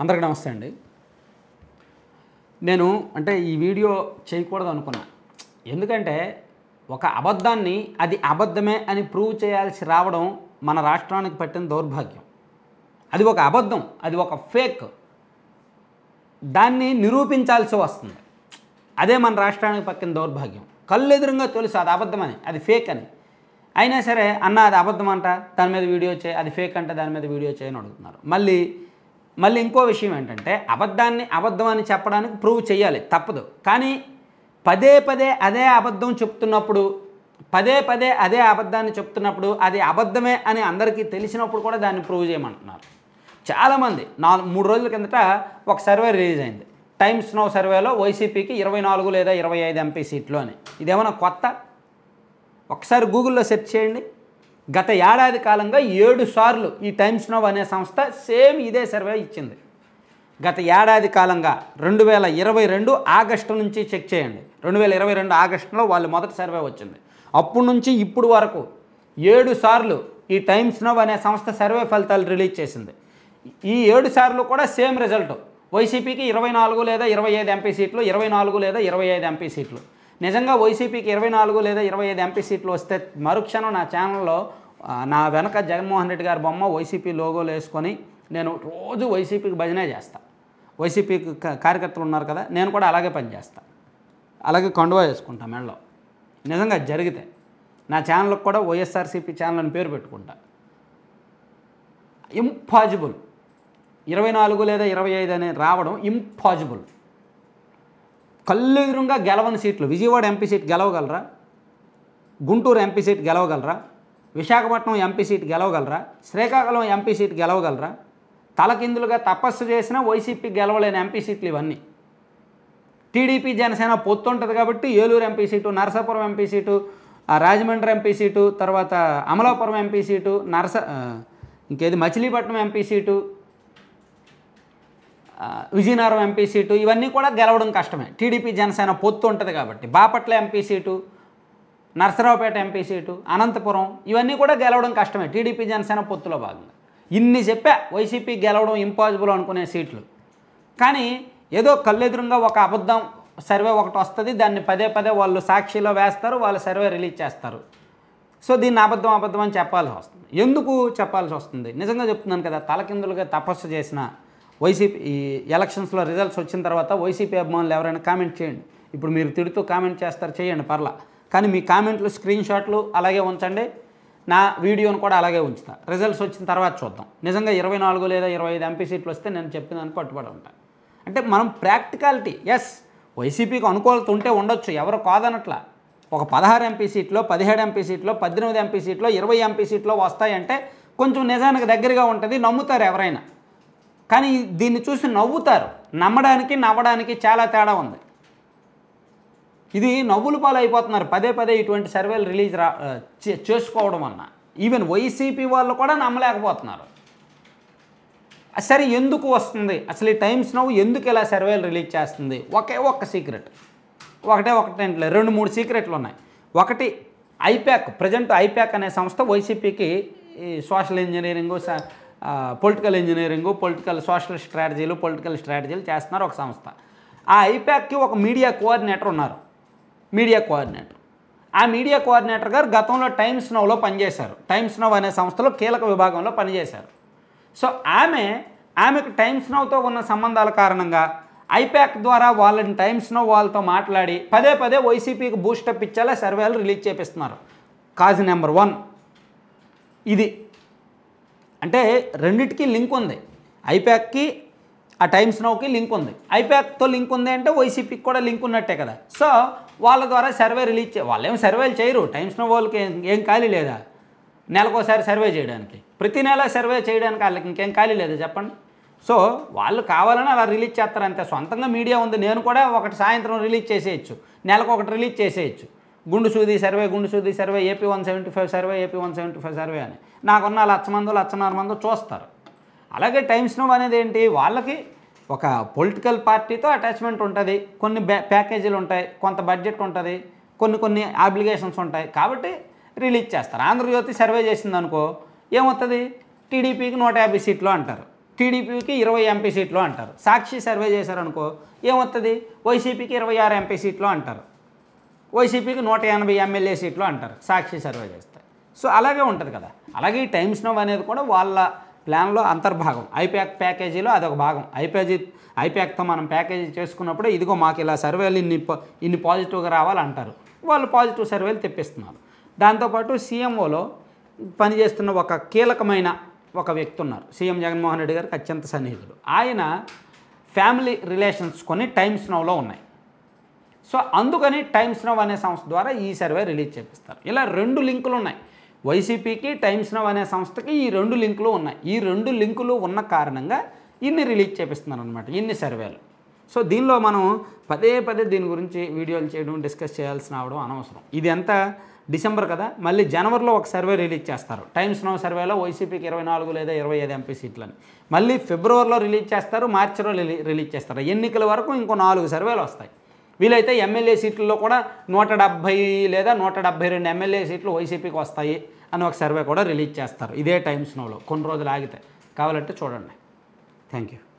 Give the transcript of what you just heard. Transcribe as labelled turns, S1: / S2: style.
S1: అందరికీ నమస్తే అండి నేను అంటే ఈ వీడియో చేయకూడదు అనుకున్నా ఎందుకంటే ఒక అబద్ధాన్ని అది అబద్ధమే అని ప్రూవ్ చేయాల్సి రావడం మన రాష్ట్రానికి పట్టిన దౌర్భాగ్యం అది ఒక అబద్ధం అది ఒక ఫేక్ దాన్ని నిరూపించాల్సి వస్తుంది అదే మన రాష్ట్రానికి పక్కిన దౌర్భాగ్యం కళ్ళు ఎదురుగా తెలుసు అది అబద్ధమని అది ఫేక్ అని అయినా సరే అన్న అది అబద్ధం అంట దాని మీద వీడియో చేయి అది ఫేక్ అంటే దాని మీద వీడియో చేయని అడుగుతున్నారు మళ్ళీ మళ్ళీ ఇంకో విషయం ఏంటంటే అబద్ధాన్ని అబద్ధం అని చెప్పడానికి ప్రూవ్ చేయాలి తప్పదు కానీ పదే పదే అదే అబద్ధం చెప్తున్నప్పుడు పదే పదే అదే అబద్ధాన్ని చెప్తున్నప్పుడు అది అబద్ధమే అని అందరికీ తెలిసినప్పుడు కూడా దాన్ని ప్రూవ్ చేయమంటున్నారు చాలామంది నాలుగు మూడు రోజుల కిందట ఒక సర్వే రిలీజ్ అయింది టైమ్స్ నో సర్వేలో వైసీపీకి ఇరవై నాలుగు లేదా ఇరవై ఐదు ఎంపీ సీట్లు అని ఇదేమన్నా కొత్త ఒకసారి గూగుల్లో సెర్చ్ చేయండి గత ఏడాది కాలంగా ఏడు సార్లు ఈ టైమ్స్ నో అనే సంస్థ సేమ్ ఇదే సర్వే ఇచ్చింది గత ఏడాది కాలంగా రెండు వేల ఇరవై రెండు ఆగస్టు నుంచి చెక్ చేయండి రెండు వేల ఇరవై రెండు ఆగస్టులో వాళ్ళు మొదటి సర్వే వచ్చింది అప్పటి నుంచి ఇప్పుడు వరకు ఏడు సార్లు ఈ టైమ్స్ నవ్ అనే సంస్థ సర్వే ఫలితాలు రిలీజ్ చేసింది ఈ ఏడు సార్లు కూడా సేమ్ రిజల్ట్ వైసీపీకి ఇరవై నాలుగు లేదా ఇరవై ఐదు ఎంపీ సీట్లు ఇరవై నాలుగు లేదా ఇరవై ఐదు ఎంపీ సీట్లు నిజంగా వైసీపీకి ఇరవై నాలుగు లేదా ఇరవై ఐదు ఎంపీ సీట్లు వస్తే మరుక్షణం నా ఛానల్లో ఆ, నా వెనక జగన్మోహన్ రెడ్డి గారి బొమ్మ వైసీపీ లోగోలు వేసుకొని నేను రోజు వైసీపీకి భజనే చేస్తా వైసీపీకి క- కార్యకర్తలు ఉన్నారు కదా నేను కూడా అలాగే పనిచేస్తా అలాగే కండువా వేసుకుంటా మెడలో నిజంగా అది జరిగితే నా ఛానల్కి కూడా వైఎస్ఆర్సీపీ ఛానల్ అని పేరు పెట్టుకుంటా ఇంపాజిబుల్ ఇరవై నాలుగు లేదా ఇరవై ఐదు అనే రావడం ఇంపాజిబుల్ కళ్ళెదురుగా గెలవని సీట్లు విజయవాడ ఎంపీ సీట్ గెలవగలరా గుంటూరు ఎంపీ సీట్ గెలవగలరా విశాఖపట్నం ఎంపీ సీట్ గెలవగలరా శ్రీకాకుళం ఎంపీ సీట్ గెలవగలరా తలకిందులుగా తపస్సు చేసిన వైసీపీ గెలవలేని ఎంపీ సీట్లు ఇవన్నీ టీడీపీ జనసేన పొత్తు ఉంటుంది కాబట్టి Eluru MP seat Narasapuram MP seat ఆ రాజమండ్రి ఎంపీ సీటు తర్వాత అమలాపురం ఎంపీ సీటు నరస ఆ, ఇంకేది మచిలీపట్నం ఎంపీ సీటు ఆ, విజయనగరం ఎంపీ సీటు ఇవన్నీ కూడా గెలవడం కష్టమే టీడీపీ జనసేన పొత్తు ఉంటుంది కాబట్టి Bapatla MP seat Narasaraopet MP seat Anantapuram ఇవన్నీ కూడా గెలవడం కష్టమే టీడీపీ జనసేన పొత్తులో భాగంగా ఇన్ని చెప్పా వైసీపీ గెలవడం ఇంపాసిబుల్ అనుకునే సీట్లు కానీ ఏదో కళ్ళెదురుగా ఒక అబద్ధం సర్వే ఒకటి వస్తుంది దాన్ని పదే పదే వాళ్ళు సాక్షిలో వేస్తారు వాళ్ళు సర్వే రిలీజ్ చేస్తారు సో దీన్ని అబద్ధం అబద్ధం అని చెప్పాల్సి వస్తుంది ఎందుకు చెప్పాల్సి వస్తుంది నిజంగా చెప్తున్నాను కదా తలకిందులుగా తపస్సు చేసిన వైసీపీ ఈ ఎలక్షన్స్లో రిజల్ట్స్ వచ్చిన తర్వాత వైసీపీ అభిమానులు ఎవరైనా కామెంట్ చేయండి ఇప్పుడు మీరు తిడుతూ కామెంట్ చేస్తారు చేయండి పర్లా కానీ మీ కామెంట్లు స్క్రీన్ షాట్లు అలాగే ఉంచండి నా వీడియోను కూడా అలాగే ఉంచుతా రిజల్ట్స్ వచ్చిన తర్వాత చూద్దాం నిజంగా ఇరవై నాలుగు లేదా ఇరవై ఐదు ఎంపీ సీట్లు వస్తే నేను చెప్పిన దానికి కట్టుబడి ఉంటాను అంటే మనం ప్రాక్టికాలిటీ ఎస్ వైసీపీకి అనుకూలత ఉంటే ఉండొచ్చు ఎవరు కాదనట్లా ఒక పదహారు ఎంపీ సీట్లో పదిహేడు ఎంపీ సీట్లో పద్దెనిమిది ఎంపీ సీట్లో ఇరవై ఎంపీ సీట్లో వస్తాయంటే కొంచెం నిజానికి దగ్గరగా ఉంటుంది నమ్ముతారు ఎవరైనా కానీ దీన్ని చూసి నవ్వుతారు నమ్మడానికి నవ్వడానికి చాలా తేడా ఉంది ఇది నవ్వుల పాలు అయిపోతున్నారు పదే పదే ఇటువంటి సర్వేలు రిలీజ్ రా ఆ, చే- చేసుకోవడం వలన ఈవెన్ వైసీపీ వాళ్ళు కూడా నమ్మలేకపోతున్నారు సరే ఎందుకు వస్తుంది అసలు ఈ టైమ్స్ నవ్వు ఎందుకు ఇలా సర్వేలు రిలీజ్ చేస్తుంది ఒకే ఒక్క సీక్రెట్ ఒకటే ఒకటే అంటే రెండు మూడు సీక్రెట్లు ఉన్నాయి ఒకటి ఐప్యాక్ ప్రజెంట్ ఐప్యాక్ అనే సంస్థ వైసీపీకి ఈ social engineering political engineering political social స్ట్రాటజీలు పొలిటికల్ స్ట్రాటజీలు చేస్తున్నారు ఒక సంస్థ ఆ ఐప్యాక్కి ఒక మీడియా కోఆర్డినేటర్ ఉన్నారు మీడియా కోఆర్డినేటర్ ఆ మీడియా కోఆర్డినేటర్ గారు గతంలో టైమ్స్ నవ్లో పనిచేశారు టైమ్స్ నవ్ అనే సంస్థలో కీలక విభాగంలో పనిచేశారు సో ఆమె ఆమెకు టైమ్స్ నవ్తో ఉన్న సంబంధాల కారణంగా ఐప్యాక్ ద్వారా వాళ్ళని టైమ్స్ నవ్ వాళ్ళతో మాట్లాడి పదే పదే వైసీపీకి బూస్టప్ ఇచ్చేలా సర్వేలు రిలీజ్ చేపిస్తున్నారు కాజ్ నెంబర్ వన్ ఇది అంటే రెండిటికి లింక్ ఉంది ఐప్యాక్కి ఆ టైమ్స్ నౌకి లింక్ ఉంది ఐప్యాక్తో లింక్ ఉంది అంటే వైసీపీకి కూడా లింక్ ఉన్నట్టే కదా సో వాళ్ళ ద్వారా సర్వే రిలీజ్ చే వాళ్ళు ఏం సర్వేలు చేయరు టైమ్స్ నో వాళ్ళకి ఏం ఏం ఖాళీ లేదా నెలకోసారి సర్వే చేయడానికి ప్రతి నెల సర్వే చేయడానికి వాళ్ళకి ఇంకేం ఖాళీ లేదా చెప్పండి సో వాళ్ళు కావాలని అలా రిలీజ్ చేస్తారు అంతే సొంతంగా మీడియా ఉంది నేను కూడా ఒకటి సాయంత్రం రిలీజ్ చేసేయచ్చు నెలకు ఒకటి రిలీజ్ చేసేయచ్చు గుండు సూది సర్వే గుండు సూది survey AP one seventy five survey AP one seventy five survey అని నాకున్న లక్ష మందో లక్షన్నర మందో చూస్తారు అలాగే టైమ్స్ నవ్ అనేది ఏంటి వాళ్ళకి ఒక పొలిటికల్ పార్టీతో అటాచ్మెంట్ ఉంటుంది కొన్ని బ్యా ప్యాకేజీలు ఉంటాయి కొంత బడ్జెట్ ఉంటుంది కొన్ని కొన్ని ఆబ్లిగేషన్స్ ఉంటాయి కాబట్టి రిలీజ్ చేస్తారు ఆంధ్రజ్యోతి సర్వే చేసింది అనుకో ఏమవుతుంది టీడీపీకి నూట యాభై సీట్లు అంటారు టీడీపీకి ఇరవై ఎంపీ సీట్లు అంటారు సాక్షి సర్వే చేశారనుకో ఏమవుతుంది వైసీపీకి ఇరవై ఆరు ఎంపీ సీట్లు అంటారు వైసీపీకి నూట ఎనభై ఎమ్మెల్యే సీట్లు అంటారు సాక్షి సర్వే చేస్తే సో అలాగే ఉంటుంది కదా అలాగే ఈ టైమ్స్ నవ్ అనేది కూడా వాళ్ళ ప్లాన్లో అంతర్భాగం ఐప్యాక్ ప్యాకేజీలో అదొక భాగం ఐపేజీ ఐప్యాక్తో మనం ప్యాకేజీ చేసుకున్నప్పుడు ఇదిగో మాకు ఇలా సర్వేలు ఇన్ని ప- ఇన్ని పాజిటివ్గా రావాలంటారు వాళ్ళు పాజిటివ్ సర్వేలు తెప్పిస్తున్నారు దాంతోపాటు సీఎంఓలో పనిచేస్తున్న ఒక కీలకమైన ఒక వ్యక్తి ఉన్నారు సీఎం జగన్మోహన్ రెడ్డి గారికి అత్యంత సన్నిహితుడు ఆయన ఫ్యామిలీ రిలేషన్స్ కొన్ని టైమ్స్ నవ్లో ఉన్నాయి సో అందుకని టైమ్స్ నవ్ అనే సంస్థ ద్వారా ఈ సర్వే రిలీజ్ చేపిస్తారు ఇలా రెండు లింకులు ఉన్నాయి వైసీపీకి టైమ్స్ నవ్ అనే సంస్థకి ఈ రెండు లింకులు ఉన్నాయి ఈ రెండు లింకులు ఉన్న కారణంగా ఇన్ని రిలీజ్ చేపిస్తున్నారు అనమాట ఇన్ని సర్వేలు సో దీనిలో మనం పదే పదే దీని గురించి వీడియోలు చేయడం డిస్కస్ చేయాల్సిన అవడం అనవసరం ఇది ఎంత డిసెంబర్ కదా మళ్ళీ జనవరిలో ఒక సర్వే రిలీజ్ చేస్తారు టైమ్స్ నవ్ సర్వేలో వైసీపీకి ఇరవై నాలుగు లేదా ఇరవై ఐదు ఎంపీ సీట్లని మళ్ళీ ఫిబ్రవరిలో రిలీజ్ చేస్తారు మార్చిలో రిలీ రిలీజ్ చేస్తారు ఎన్నికల వరకు ఇంకో నాలుగు సర్వేలు వస్తాయి వీలైతే ఎమ్మెల్యే సీట్లలో కూడా నూట డెబ్భై లేదా నూట డెబ్భై రెండు ఎమ్మెల్యే సీట్లు వైసీపీకి వస్తాయి అని ఒక సర్వే కూడా రిలీజ్ చేస్తారు ఇదే టైమ్స్ నోలో కొన్ని రోజులు ఆగితే కావాలంటే చూడండి థ్యాంక్ యూ